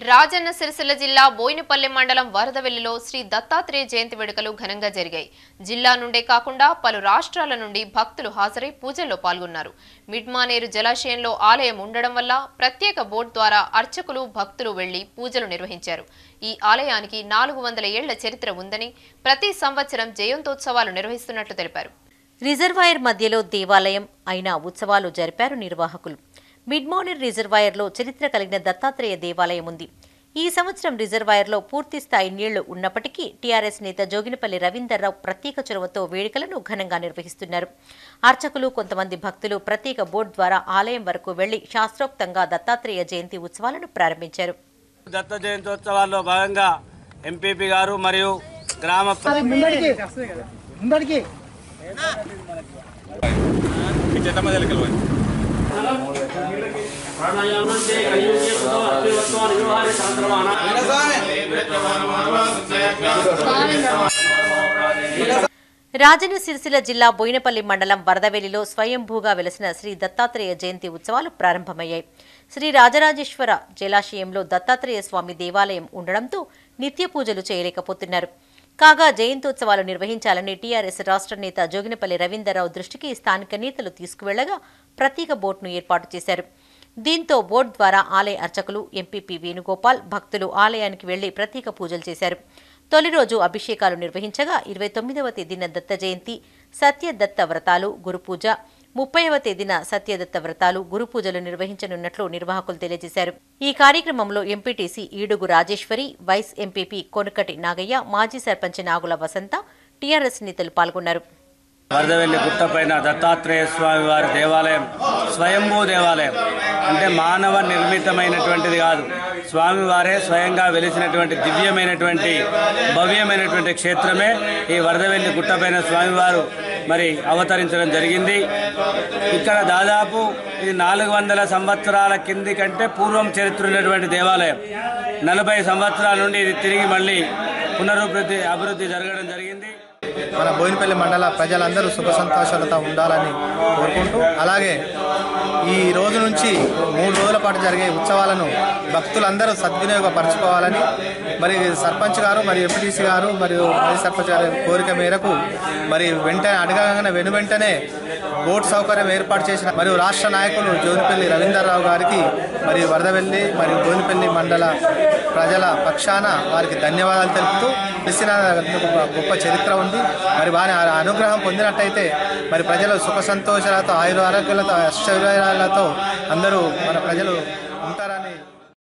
రాజన్న సిరిసిల్ల జిల్లా బోయినపల్లి మండలం వరదవెల్లిలో శ్రీ దత్తాత్రేయ జయంతి వేడుకలు ఘనంగా జరిగాయి జిల్లా నుండే కాకుండా పలు రాష్ట్రాల నుండి భక్తులు హాజరై పూజల్లో పాల్గొన్నారు మిడ్మానేరు జలాశయంలో ఆలయం ఉండడం వల్ల ప్రత్యేక బోట్ ద్వారా అర్చకులు భక్తులు వెళ్లి పూజలు నిర్వహించారు ఈ ఆలయానికి నాలుగు వందల ఏళ్ల చరిత్ర ఉందని ప్రతి సంవత్సరం జయంతోత్సవాలు నిర్వహిస్తున్నట్లు తెలిపారు రిజర్వాయర్ మధ్యలో దేవాలయం అయిన ఉత్సవాలు జరిపారు నిర్వాహకులు మిడ్మోనర్ రిజర్వాయర్లో చరిత్ర కలిగిన దత్తాత్రేయ దేవాలయం ఉంది ఈ సంవత్సరం రిజర్వాయర్లో పూర్తి స్థాయి నీళ్లు ఉన్నప్పటికీ టీఆర్ఎస్ నేత జోగినపల్లి రవీందర్రావు ప్రత్యేక చొరవతో వేడుకలను ఘనంగా నిర్వహిస్తున్నారు అర్చకులు కొంతమంది భక్తులు ప్రత్యేక బోట్ ద్వారా ఆలయం వరకు వెళ్లి శాస్త్రోక్తంగా దత్తాత్రేయ జయంతి ఉత్సవాలను ప్రారంభించారు దత్త జయంతోత్సవాల్లో భాగంగా ఎంపీపీ గారు మరియు గ్రామ ప్ర- ముందడికి ముందడికి రాజన్న సిరిసిల్ల జిల్లా బోయినపల్లి మండలం వరదవెల్లిలో స్వయంభూగా వెలసిన శ్రీ దత్తాత్రేయ జయంతి ఉత్సవాలు ప్రారంభమయ్యాయి శ్రీ రాజరాజేశ్వర జలాశయంలో దత్తాత్రేయ స్వామి దేవాలయం ఉండడంతో నిత్య పూజలు చేయలేకపోతున్నారు కాగా జయంతోత్సవాలు నిర్వహించాలని టీఆర్ఎస్ రాష్ట్ర నేత జోగినపల్లి రవీందర్రావు దృష్టికి స్థానిక నేతలు తీసుకువెళ్లగా ప్రత్యేక బోట్ను ఏర్పాటు చేశారు దీంతో బోట్ ద్వారా ఆలయ అర్చకులు ఎంపీపీ వేణుగోపాల్ భక్తులు ఆలయానికి వెళ్లి ప్రత్యేక పూజలు చేశారు తొలి రోజు అభిషేకాలు నిర్వహించగా ఇరవై తొమ్మిదవ తేదీన దత్త జయంతి సత్యదత్త వ్రతాలు గురుపూజ ముప్పైవ తేదీన సత్యదత్త వ్రతాలు గురుపూజలు నిర్వహించనున్నట్లు నిర్వాహకులు తెలియజేశారు ఈ కార్యక్రమంలో MPTC Edugu Rajeshwari vice MPP Konukati Nagaiah మాజీ సర్పంచ్ నాగుల వసంత టీఆర్ఎస్ నేతలు పాల్గొన్నారు వరదవెల్లి గుట్టపైన దత్తాత్రేయ స్వామి వారి దేవాలయం స్వయంభూ దేవాలయం అంటే మానవ నిర్మితమైనటువంటిది కాదు స్వామివారే స్వయంగా వెలిసినటువంటి దివ్యమైనటువంటి భవ్యమైనటువంటి క్షేత్రమే ఈ వరదవెల్లి గుట్టపైన స్వామివారు మరి అవతరించడం జరిగింది ఇక్కడ దాదాపు ఇది నాలుగు వందల సంవత్సరాల కింది కంటే పూర్వం చరిత్ర ఉన్నటువంటి దేవాలయం నలభై సంవత్సరాల నుండి ఇది తిరిగి మళ్ళీ పునరుభివృద్ధి అభివృద్ధి జరగడం జరిగింది మన బోయినపల్లి మండల ప్రజలందరూ సుఖ సంతోషాలతో ఉండాలని కోరుకుంటూ అలాగే ఈ రోజు నుంచి మూడు రోజుల పాటు జరిగే ఉత్సవాలను భక్తులందరూ సద్వినియోగపరచుకోవాలని మరి సర్పంచ్ గారు మరియు ఎంపీటీసీ గారు మరియు మాజీ సర్పంచ్ గారి కోరిక మేరకు మరి వెంటనే అడగగానే వెను వెంటనే బోట్ సౌకర్యం ఏర్పాటు చేసిన మరియు రాష్ట్ర నాయకులు జోనిపల్లి రవీందర్రావు గారికి మరియు వరదవెల్లి మరియు బోనిపల్లి మండల ప్రజల పక్షాన వారికి ధన్యవాదాలు తెలుపుతూ తెలిసిన గొప్ప చరిత్ర ఉంది మరి వారి ఆ అనుగ్రహం పొందినట్టయితే మరి ప్రజలు సుఖ సంతోషాలతో ఆయుర ఆరోగ్యాలతో అష్టైర్యాలతో అందరూ మన ప్రజలు ఉంటారని